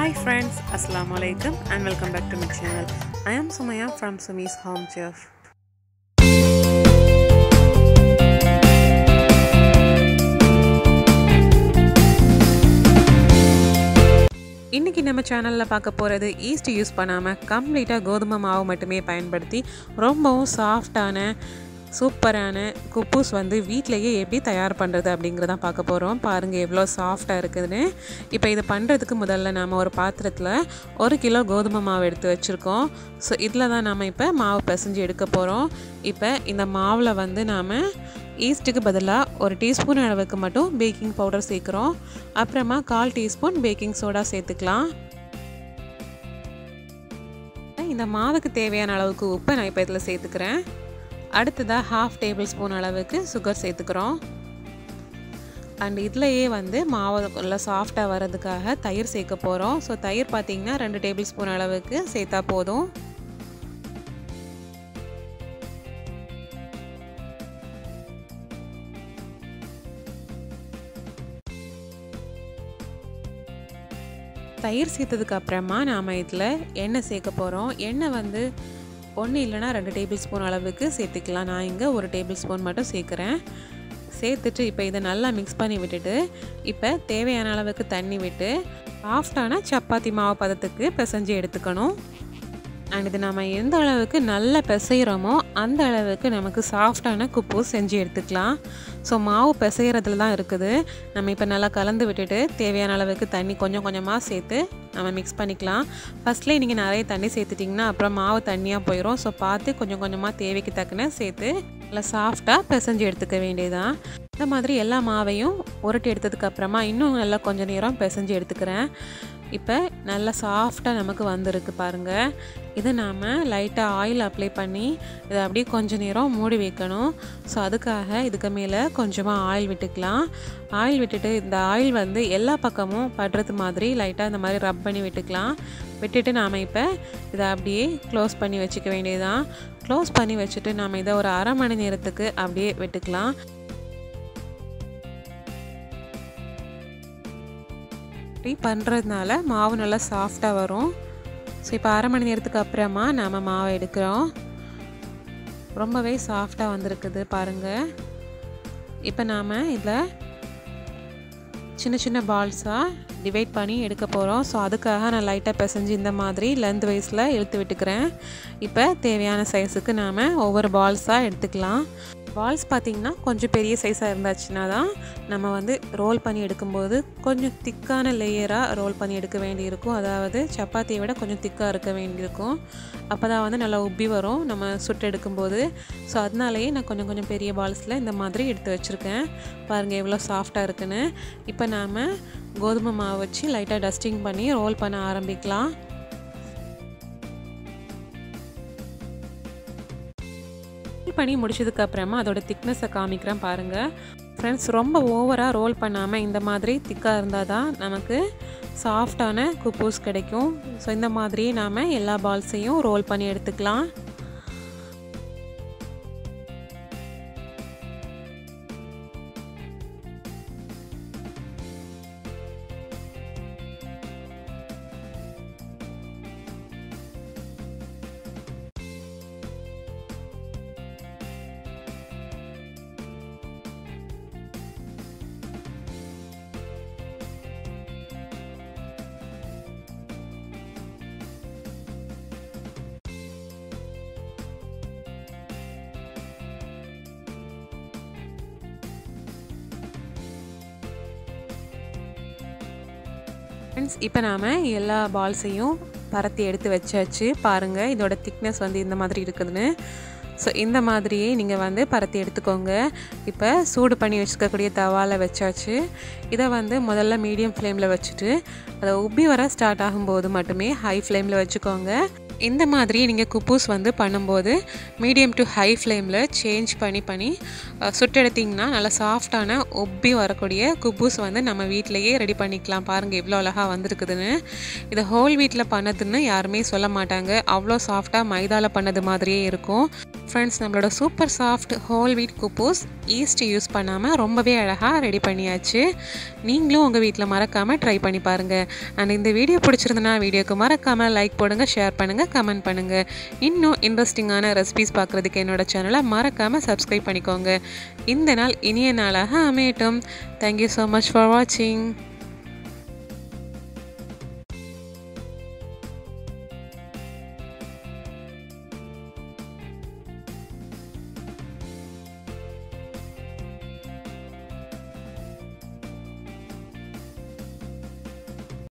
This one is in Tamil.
Hi friends, Assalamu alaikum and welcome back to my channel. I am Sumaya from Sumi's Home Chef. இன்றைக்கி நம்ம சேனலில் பார்க்க போகிறது ஈஸ்ட் யூஸ் பண்ணாமல் கம்ப்ளீட்டாக கோதுமை மாவு மட்டுமே பயன்படுத்தி ரொம்பவும் சாஃப்டான சூப்பரான குப்பூஸ் வந்து வீட்டிலையே எப்படி தயார் பண்ணுறது அப்படிங்கிறதான் பார்க்க போகிறோம் பாருங்கள் எவ்வளோ சாஃப்டாக இருக்குதுன்னு இப்போ இதை பண்ணுறதுக்கு முதல்ல நாம் ஒரு பாத்திரத்தில் ஒரு கிலோ கோதுமை மாவு எடுத்து வச்சுருக்கோம் ஸோ இதில் தான் நாம் இப்போ மாவு பிசைஞ்சு எடுக்க போகிறோம் இப்போ இந்த மாவில் வந்து நாம் ஈஸ்ட்டுக்கு பதிலாக ஒரு டீஸ்பூன் அளவுக்கு மட்டும் பேக்கிங் பவுடர் சேர்க்குறோம் அப்புறமா கால் டீஸ்பூன் பேக்கிங் சோடா சேர்த்துக்கலாம் இந்த மாவுக்கு தேவையான அளவுக்கு உப்பை நான் இப்போ இதில் சேர்த்துக்கிறேன் அடுத்ததாக ஹாஃப் டேபிள் ஸ்பூன் அளவுக்கு சுகர் சேர்த்துக்கிறோம் அண்ட் இதுலையே வந்து மாவு நல்லா சாஃப்டாக வர்றதுக்காக தயிர் சேர்க்க போகிறோம் ஸோ தயிர் பார்த்திங்கன்னா ரெண்டு டேபிள் ஸ்பூன் அளவுக்கு சேர்த்தா போதும் தயிர் சேர்த்ததுக்கு அப்புறமா நாம் இதில் எண்ணெய் சேர்க்க போகிறோம் எண்ணெய் வந்து ஒன்று இல்லைனா ரெண்டு டேபிள் ஸ்பூன் அளவுக்கு சேர்த்துக்கலாம் நான் இங்கே ஒரு டேபிள் ஸ்பூன் மட்டும் சேர்க்குறேன் சேர்த்துட்டு இப்போ இதை நல்லா மிக்ஸ் பண்ணி விட்டுட்டு இப்போ தேவையான அளவுக்கு தண்ணி விட்டு சாஃப்டான சப்பாத்தி மாவு பதத்துக்கு பிசைஞ்சு எடுத்துக்கணும் அண்ட் இது நம்ம எந்த அளவுக்கு நல்லா பிசைகிறோமோ அந்த அளவுக்கு நமக்கு சாஃப்டான குப்பு செஞ்சு எடுத்துக்கலாம் ஸோ மாவு பிசைகிறதுல தான் இருக்குது நம்ம இப்போ நல்லா கலந்து விட்டுட்டு தேவையான அளவுக்கு தண்ணி கொஞ்சம் கொஞ்சமாக சேர்த்து நம்ம மிக்ஸ் பண்ணிக்கலாம் ஃபஸ்ட்லேயே நீங்கள் நிறைய தண்ணி சேர்த்துட்டிங்கன்னா அப்புறம் மாவு தண்ணியாக போயிடும் ஸோ பார்த்து கொஞ்சம் கொஞ்சமாக தேவைக்கு தக்கன சேர்த்து நல்லா சாஃப்டாக பிசைஞ்சு எடுத்துக்க வேண்டியதான் இந்த மாதிரி எல்லா மாவையும் உருட்டி எடுத்ததுக்கு அப்புறமா இன்னும் நல்லா கொஞ்சம் நேரம் பிசைஞ்சு எடுத்துக்கிறேன் இப்போ நல்லா சாஃப்டாக நமக்கு வந்திருக்கு பாருங்கள் இதை நாம் லைட்டாக ஆயில் அப்ளை பண்ணி இதை அப்படியே கொஞ்சம் நேரம் மூடி வைக்கணும் ஸோ அதுக்காக இதுக்கு மேலே கொஞ்சமாக ஆயில் விட்டுக்கலாம் ஆயில் விட்டுட்டு இந்த ஆயில் வந்து எல்லா பக்கமும் படுறது மாதிரி லைட்டாக இந்த மாதிரி ரப் பண்ணி விட்டுக்கலாம் விட்டுட்டு நாம் இப்போ இதை அப்படியே க்ளோஸ் பண்ணி வச்சுக்க வேண்டியதான் க்ளோஸ் பண்ணி வச்சுட்டு நாம் இதை ஒரு அரை மணி நேரத்துக்கு அப்படியே விட்டுக்கலாம் இப்படி பண்ணுறதுனால மாவு நல்லா சாஃப்டாக வரும் ஸோ இப்போ அரை மணி நேரத்துக்கு அப்புறமா நாம் மாவை எடுக்கிறோம் ரொம்பவே சாஃப்டாக வந்திருக்குது பாருங்கள் இப்போ நாம் இதில் சின்ன சின்ன பால்ஸாக டிவைட் பண்ணி எடுக்க போகிறோம் ஸோ அதுக்காக நான் லைட்டாக பிசைஞ்சு இந்த மாதிரி லென்த் வைஸில் இழுத்து விட்டுக்கிறேன் இப்போ தேவையான சைஸுக்கு நாம் ஒவ்வொரு பால்ஸாக எடுத்துக்கலாம் பால்ஸ் பார்த்திங்கன்னா கொஞ்சம் பெரிய சைஸாக இருந்துச்சுன்னா தான் நம்ம வந்து ரோல் பண்ணி எடுக்கும்போது கொஞ்சம் திக்கான லேயராக ரோல் பண்ணி எடுக்க வேண்டியிருக்கும் அதாவது சப்பாத்தியை விட கொஞ்சம் திக்காக இருக்க வேண்டியிருக்கும் அப்போ தான் வந்து நல்லா உப்பி வரும் நம்ம சுட்டு எடுக்கும்போது ஸோ அதனாலேயே நான் கொஞ்சம் கொஞ்சம் பெரிய பால்ஸில் இந்த மாதிரி எடுத்து வச்சுருக்கேன் பாருங்கள் எவ்வளோ சாஃப்டாக இருக்குன்னு இப்போ நாம் கோதுமை மாவு வச்சு லைட்டாக டஸ்டிங் பண்ணி ரோல் பண்ண ஆரம்பிக்கலாம் பண்ணி முடிச்சதுக்கு அப்புறமா அதோட திக்னஸை காமிக்கிறேன் பாருங்கள் ஃப்ரெண்ட்ஸ் ரொம்ப ஓவராக ரோல் பண்ணாமல் இந்த மாதிரி திக்காக இருந்தால் தான் நமக்கு சாஃப்டான குப்பூஸ் கிடைக்கும் ஸோ இந்த மாதிரி நாம் எல்லா பால்ஸையும் ரோல் பண்ணி எடுத்துக்கலாம் ஃப்ரெண்ட்ஸ் இப்போ நாம் எல்லா பால்ஸையும் பரத்தி எடுத்து வச்சாச்சு பாருங்கள் இதோட திக்னஸ் வந்து இந்த மாதிரி இருக்குதுன்னு ஸோ இந்த மாதிரியே நீங்கள் வந்து பரத்தி எடுத்துக்கோங்க இப்போ சூடு பண்ணி வச்சுக்கக்கூடிய தவாவில் வச்சாச்சு இதை வந்து முதல்ல மீடியம் ஃப்ளேமில் வச்சுட்டு அதை உப்பி வர ஸ்டார்ட் ஆகும்போது மட்டுமே ஹை ஃப்ளேமில் வச்சுக்கோங்க இந்த மாதிரி நீங்கள் குப்பூஸ் வந்து பண்ணும்போது மீடியம் டு ஹை ஃப்ளேமில் சேஞ்ச் பண்ணி பண்ணி சுட்டெடுத்திங்கன்னா நல்லா சாஃப்டான ஒப்பி வரக்கூடிய குப்பூஸ் வந்து நம்ம வீட்டிலையே ரெடி பண்ணிக்கலாம் பாருங்கள் எவ்வளோ அழகாக வந்திருக்குதுன்னு இதை ஹோல் வீட்டில் பண்ணதுன்னு யாருமே சொல்ல மாட்டாங்க அவ்வளோ சாஃப்டாக மைதாவில் பண்ணது மாதிரியே இருக்கும் ஃப்ரெண்ட்ஸ் நம்மளோட super soft whole wheat kuboos east use பண்ணாமல் ரொம்பவே அழகாக ரெடி பண்ணியாச்சு நீங்களும் உங்கள் வீட்டில் மறக்காமல் ட்ரை பண்ணி பாருங்கள் அண்ட் இந்த வீடியோ பிடிச்சிருந்தனா வீடியோக்கு மறக்காமல் லைக் போடுங்க ஷேர் பண்ணுங்கள் கமெண்ட் பண்ணுங்கள் இன்னும் இன்ட்ரெஸ்டிங்கான ரெசிபிஸ் பார்க்குறதுக்கு என்னோட சேனலை மறக்காமல் சப்ஸ்கிரைப் பண்ணிக்கோங்க இந்த நாள் இனிய நாளாக அமையட்டும் தேங்க்யூ ஸோ மச் ஃபார் வாட்சிங்